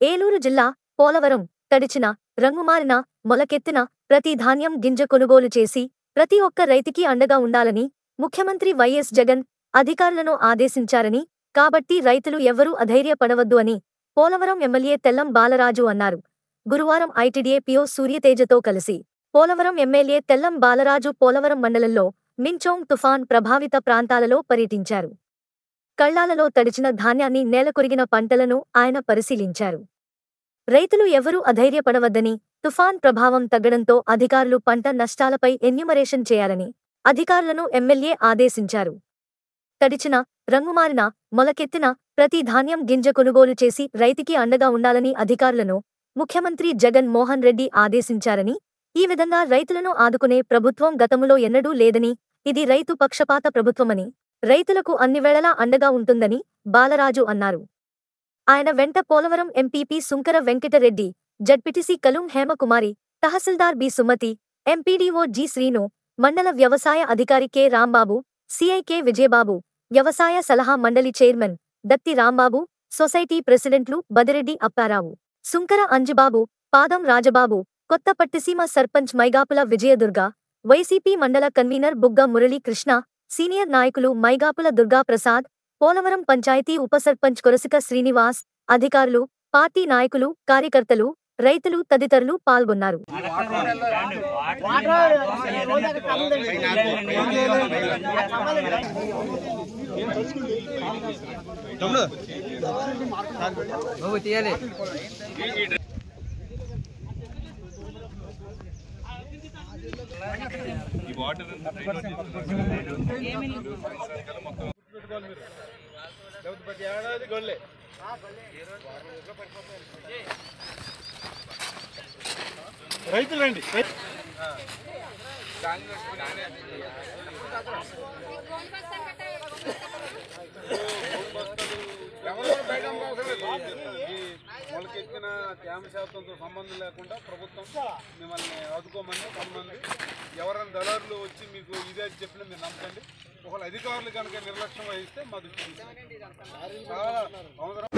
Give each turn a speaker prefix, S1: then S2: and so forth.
S1: ఏలూరు జిల్లా పోలవరం తడిచిన రంగుమారిన మొలకెత్తిన ప్రతి ధాన్యం గింజ కొనుగోలు చేసి ప్రతి ఒక్క రైతుకి అండగా ఉండాలని ముఖ్యమంత్రి వైఎస్ జగన్ అధికారులను ఆదేశించారని కాబట్టి రైతులు ఎవ్వరూ అధైర్యపడవద్దు అని పోలవరం ఎమ్మెల్యే తెల్లం బాలరాజు అన్నారు గురువారం ఐటీడీఏ పిఓ సూర్యతేజతో కలిసి పోలవరం ఎమ్మెల్యే తెల్లం బాలరాజు పోలవరం మండలంలో మించోంగ్ తుఫాన్ ప్రభావిత ప్రాంతాలలో పర్యటించారు కళ్లాలలో తడిచిన ధాన్యాన్ని నేలకొరిగిన పంటలను ఆయన పరిశీలించారు రైతులు ఎవరూ అధైర్యపడవద్దని తుఫాన్ ప్రభావం తగ్గడంతో అధికారులు పంట నష్టాలపై ఎన్యుమరేషన్ చేయాలని అధికారులను ఎమ్మెల్యే ఆదేశించారు తడిచిన రంగుమారిన మొలకెత్తిన ప్రతి ధాన్యం గింజ కొనుగోలు చేసి రైతుకి అండగా ఉండాలని అధికారులను ముఖ్యమంత్రి జగన్ మోహన్ రెడ్డి ఆదేశించారని ఈ విధంగా రైతులను ఆదుకునే ప్రభుత్వం గతములో ఎన్నడూ లేదని ఇది రైతు పక్షపాత ప్రభుత్వమని రైతులకు అన్ని వేళలా అండగా ఉంటుందని బాలరాజు అన్నారు ఆయన వెంట పోలవరం ఎంపీపీ సుంకర వెంకటరెడ్డి జడ్పిటిసి కలుం హేమకుమారి తహసీల్దార్ B Sumathi MPDO G Srinu మండల వ్యవసాయ అధికారి K Rambabu CI K Vijayababu వ్యవసాయ సలహా మండలి చైర్మన్ దత్తి రాంబాబు సొసైటీ ప్రెసిడెంట్లు బదిరెడ్డి అప్పారావు సుంకర అంజుబాబు పాదం రాజబాబు కొత్త పట్టిసీమ సర్పంచ్ మైగాపుల విజయదుర్గ వైసీపీ మండల కన్వీనర్ బుగ్గ మురళీ కృష్ణ సీనియర్ నాయకులు మైగాపుల దుర్గాప్రసాద్ పోలవరం పంచాయతీ ఉప సర్పంచ్ కొరసిక శ్రీనివాస్ అధికారులు పార్టీ నాయకులు కార్యకర్తలు రైతులు తదితరులు పాల్గొన్నారు
S2: నువ్వు తీయాలి
S3: రైతులండి మొలకెక్కిన తేమ శాతంతో సంబంధం లేకుండా ప్రభుత్వం మిమ్మల్ని ఆదుకోమని కొంతమంది ఎవరైనా దళారులు వచ్చి మీకు ఇదే అని చెప్పినా మీరు నమ్మకండి ఒకవేళ అధికారులు కనుక నిర్లక్ష్యం వహిస్తే మా దృష్టికి తీసుకురండి. చాలా అవసరం